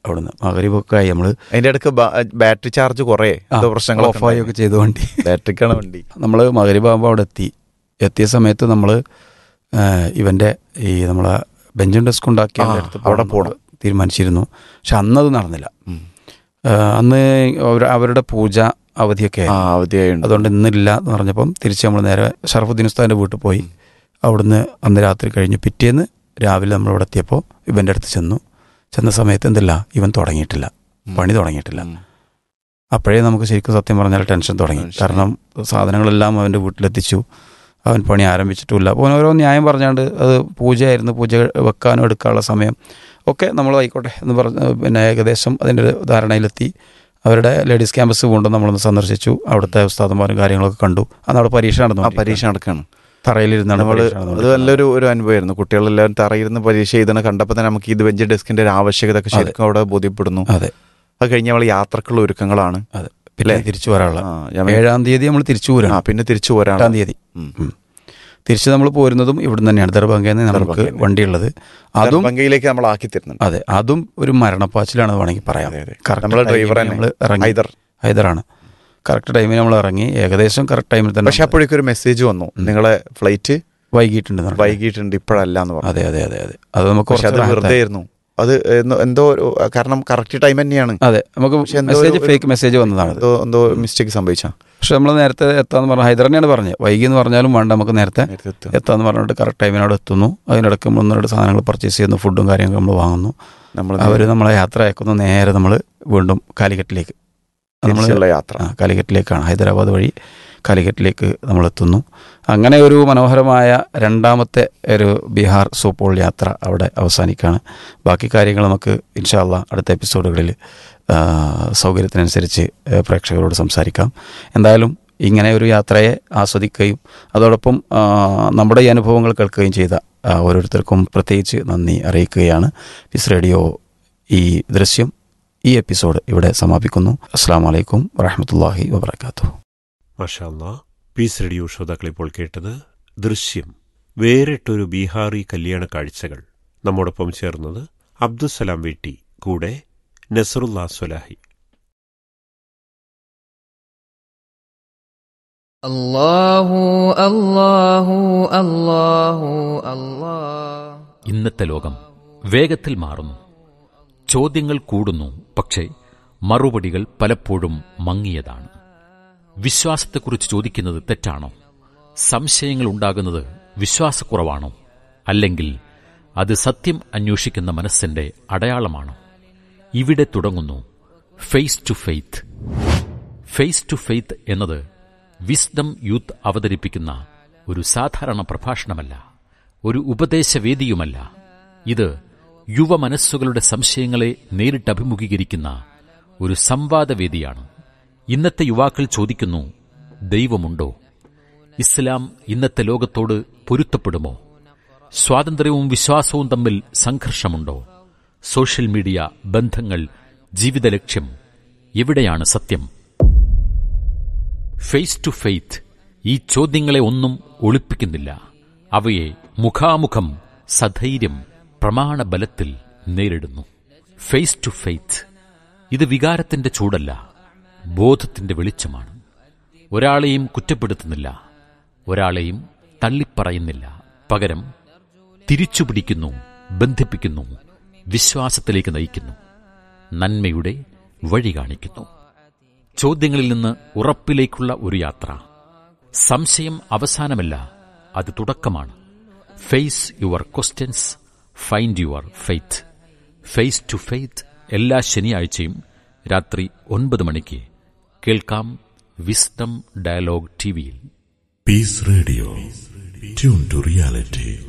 അവിടുന്ന് മകരീബൊക്കെ ആയി നമ്മൾ അതിന്റെ ഇടയ്ക്ക് ബാറ്ററി ചാർജ് കുറേ എന്തോ പ്രശ്നങ്ങളൊക്കെ ഓഫായി ഒക്കെ ചെയ്തു വണ്ടി ബാറ്ററിക്കാണ് വണ്ടി നമ്മൾ മകരീബാകുമ്പോൾ അവിടെ എത്തി എത്തിയ സമയത്ത് നമ്മൾ ഇവൻ്റെ ഈ നമ്മളെ ബെഞ്ചും ഡെസ്ക് ഉണ്ടാക്കിയ ആ, അടുത്ത് അവിടെ പോകണം തീരുമാനിച്ചിരുന്നു പക്ഷെ അന്നത് നടന്നില്ല ആ, അന്ന് അവർ- അവരുടെ പൂജ അവധിയൊക്കെ ആ ആയിരുന്നു. അവധിയായുണ്ട് അതുകൊണ്ട് ഇന്നില്ല എന്ന് പറഞ്ഞപ്പം തിരിച്ച് നമ്മൾ നേരെ ഷറഫുദ്ദീൻ ഉസ്താദിൻ്റെ വീട്ടിൽ പോയി അവിടുന്ന് അന്ന് രാത്രി കഴിഞ്ഞ് പിറ്റേന്ന് രാവിലെ നമ്മൾ ഇവിടെ എത്തിയപ്പോൾ ഇവൻ്റെ അടുത്ത് ചെന്നു ചെന്ന സമയത്ത് എന്തില്ല ഇവൻ തുടങ്ങിയിട്ടില്ല പണി തുടങ്ങിയിട്ടില്ല ഉം. അപ്പോഴേ നമുക്ക് ശരിക്കും സത്യം പറഞ്ഞാൽ ടെൻഷൻ തുടങ്ങി ടെൻഷൻ. കാരണം സാധനങ്ങളെല്ലാം അവൻ്റെ വീട്ടിലെത്തിച്ചു അവൻ പണി ആരംഭിച്ചിട്ടുമില്ല അപ്പോൾ അവൻ ഓരോ ന്യായം പറഞ്ഞാണ്ട് അത് പൂജയായിരുന്നു പൂജ വെക്കാനോ എടുക്കാനുള്ള സമയം ഒക്കെ നമ്മൾ ആയിക്കോട്ടെ എന്ന് പറഞ്ഞ് പിന്നെ ഏകദേശം അതിൻ്റെ ഒരു ധാരണയിലെത്തി അവരുടെ ലേഡീസ് ക്യാമ്പസ് കൊണ്ടും നമ്മളൊന്ന് സന്ദർശിച്ചു അവിടുത്തെ ഉസ്താദന്മാരും കാര്യങ്ങളൊക്കെ കണ്ടു അന്ന് അവിടെ പരീക്ഷ ആ നടന്നു പരീക്ഷ നടക്കാണ് തറയിലിരുന്നാണ് നമ്മള് പരീക്ഷ അത് നടന്നുകൊണ്ടിരുന്നത്. നല്ലൊരു ഒരു അനുഭവമായിരുന്നു കുട്ടികളെല്ലാവരും തറയിരുന്ന് പരീക്ഷ എഴുതണ കണ്ടപ്പോൾ തന്നെ നമുക്ക് ഇത് ബെഞ്ച് ഡെസ്കിന്റെ ഒരു ആവശ്യകത ഒക്കെ ശരിക്കും അവിടെ ബോധ്യപ്പെടുന്നു അതെ അത് കഴിഞ്ഞ് നമ്മൾ യാത്രക്കുള്ള ഒരുക്കങ്ങളാണ് അതെ പിന്നെ തിരിച്ചു വരാനുള്ള ആ, ഞാൻ- ഏഴാം തീയതി നമ്മൾ തിരിച്ചു ആ പോരാണ് പിന്നെ തിരിച്ചു എട്ടാം പോരാണ് തീയതി ഉം. ഉം. തിരിച്ച് നമ്മൾ പോരുന്നതും ഇവിടുന്ന് തന്നെയാണ് ദർഭംഗയിൽ നിന്ന് നമുക്ക് ദർഭംഗയിൽ നിന്ന്. വണ്ടിയുള്ളത് അതും ബംഗയിലേക്ക് നമ്മൾ ആക്കി തരുന്നുണ്ട് അതെ അതും ഒരു മരണപ്പാച്ചിലാണ് വേണമെങ്കിൽ പറയാം അതെ, അതെ. Correct നമ്മളെ time ഡ്രൈവർ ന് തന്നെ, നമ്മള് ഇറങ്ങി ഹൈദർ. ഹൈദറാണ് കറക്റ്റ് ടൈമിൽ നമ്മൾ ഇറങ്ങി ഏകദേശം കറക്റ്റ് ടൈമിൽ തന്നെ പക്ഷെ അപ്പോഴേക്കും ഒരു മെസ്സേജ് വന്നു നിങ്ങളെ ഫ്ലൈറ്റ് വൈകിട്ടുണ്ട് എന്ന് പറഞ്ഞു. വൈകിട്ടുണ്ട് ഇപ്പോഴല്ല എന്ന് പറഞ്ഞു അതെ അതെ അതെ അതെ അത് നമുക്ക് പക്ഷെ അത് കുറച്ച് വെറുതെ ആയിരുന്നു അത് എന്തോ- എന്തോ ഒരു കാരണം കറക്റ്റ് ടൈം തന്നെയാണ് അതെ നമുക്ക് പക്ഷെ എന്തോ മെസ്സേജ് ഒരു- ഫേക്ക് മെസ്സേജ് വന്നതാണ് എന്തോ എന്തോ മിസ്റ്റേക്ക് സംഭവിച്ച പക്ഷെ നമ്മൾ നേരത്തെ എത്താന്ന് പറഞ്ഞ ഹൈദർ തന്നെയാണ് പറഞ്ഞത് വൈകി എന്ന് പറഞ്ഞാലും വേണ്ട നമുക്ക് നേരത്തെ എത്താന്ന് പറഞ്ഞിട്ട് കറക്റ്റ് ടൈമിനോട് എത്തുന്നു അതിനിടയ്ക്ക് നമ്മൾ ഒന്ന് രണ്ട് സാധനങ്ങൾ പർച്ചേസ് ചെയ്യുന്നു ഫുഡും കാര്യങ്ങളൊക്കെ നമ്മൾ വാങ്ങുന്നു നമ്മൾ അവർ നമ്മളെ യാത്ര അയക്കുന്നു നേരെ നമ്മൾ വീണ്ടും കാലിക്കറ്റിലേക്ക് നമ്മൾ തിരിച്ചുള്ള യാത്ര ആ, കാലിക്കറ്റിലേക്കാണ് ഹൈദരാബാദ് വഴി കാലിക്കറ്റിലേക്ക് നമ്മൾ എത്തുന്നു അങ്ങനെ ഒരു മനോഹരമായ രണ്ടാമത്തെ ഒരു ബീഹാർ സൂപ്പോൾ യാത്ര അവിടെ അവസാനിക്കുകയാണ് ബാക്കി കാര്യങ്ങൾ നമുക്ക് ഇൻഷാല്ല അടുത്ത എപ്പിസോഡുകളിൽ ആ, സൗകര്യത്തിനനുസരിച്ച് ആ, പ്രേക്ഷകരോട് സംസാരിക്കാം എന്തായാലും ഇങ്ങനെ ഒരു യാത്രയെ ആസ്വദിക്കുകയും അതോടൊപ്പം ആ, നമ്മുടെ ഈ അനുഭവങ്ങൾ കേൾക്കുകയും ചെയ്ത ആ, ഓരോരുത്തർക്കും പ്രത്യേകിച്ച് നന്ദി അറിയിക്കുകയാണ് പിസ് റേഡിയോ ഈ ദൃശ്യം ഈ എപ്പിസോഡ് ഇവിടെ സമാപിക്കുന്നു അസ്സാം വലൈക്കും വറഹമത്തല്ലാഹി വബർക്കാത്തു മഷാല്ല പീസ് റേഡിയോ ശ്രോതാക്കൾ ഇപ്പോൾ കേട്ടത് ദൃശ്യം വേറിട്ടൊരു ബീഹാറി കല്യാണ കാഴ്ചകൾ നമ്മോടൊപ്പം ചേർന്നത് അബ്ദുസലാം വീട്ടി കൂടെ നസറുല്ലാ സ്വലാഹി الله الله الله الله ഇന്നത്തെ ലോകം വേഗത്തിൽ മാറുന്നു ചോദ്യങ്ങൾ കൂടുന്നു പക്ഷേ മറുപടികൾ പലപ്പോഴും മങ്ങിയതാണ് വിശ്വാസത്തെക്കുറിച്ച് ചോദിക്കുന്നത് തെറ്റാണോ സംശയങ്ങൾ ഉണ്ടാകുന്നത് വിശ്വാസക്കുറവാണോ അല്ലെങ്കിൽ അത് സത്യം അന്വേഷിക്കുന്ന മനസ്സിന്റെ അടയാളമാണോ ഇവിടെ തുടങ്ങുന്നു face to faith face to faith എന്നത് വിസ്ഡം യൂത്ത് അവതരിപ്പിക്കുന്ന ഒരു സാധാരണ പ്രഭാഷണമല്ല ഒരു ഉപദേശവേദിയുമല്ല ഇത് യുവ മനസ്സുകളുടെ സംശയങ്ങളെ നേരിട്ട് അഭിമുഖീകരിക്കുന്ന ഒരു സംവാദവേദിയാണ് ഇന്നത്തെ യുവാക്കൾ ചോദിക്കുന്നു ദൈവമുണ്ടോ ഇസ്ലാം ഇന്നത്തെ ലോകത്തോട് പൊരുത്തപ്പെടുമോ സ്വാതന്ത്ര്യവും വിശ്വാസവും തമ്മിൽ സംഘർഷമുണ്ടോ സോഷ്യൽ മീഡിയ ബന്ധങ്ങൾ ജീവിത ലക്ഷ്യം എവിടെയാണ് സത്യം ഫേസ് ടു ഫെയ്ത്ത് ഈ ചോദ്യങ്ങളെ ഒന്നും ഒളിപ്പിക്കുന്നില്ല അവയെ മുഖാമുഖം സധൈര്യം പ്രമാണബലത്തിൽ നേരിടുന്നു ഫേസ് ടു ഫെയ്ത്ത് ഇത് വികാരത്തിന്റെ ചൂടല്ല ബോധത്തിന്റെ വെളിച്ചമാണ് ഒരാളെയും കുറ്റപ്പെടുത്തുന്നില്ല ഒരാളെയും തള്ളിപ്പറയുന്നില്ല പകരം തിരിച്ചുപിടിക്കുന്നു ബന്ധിപ്പിക്കുന്നു വിശ്വാസത്തിലേക്ക് നയിക്കുന്നു നന്മയുടെ വഴി കാണിക്കുന്നു ചോദ്യങ്ങളിൽ നിന്ന് ഉറപ്പിലേക്കുള്ള ഒരു യാത്ര സംശയം അവസാനമല്ല അത് തുടക്കമാണ് face your questions find your faith face to faith എല്ലാ ശനിയാഴ്ചയും രാത്രി ഒൻപത് മണിക്ക് കേൾക്കാം വിസ്ഡം ഡയലോഗ് ടി വിയിൽ Peace Radio. Tune to reality.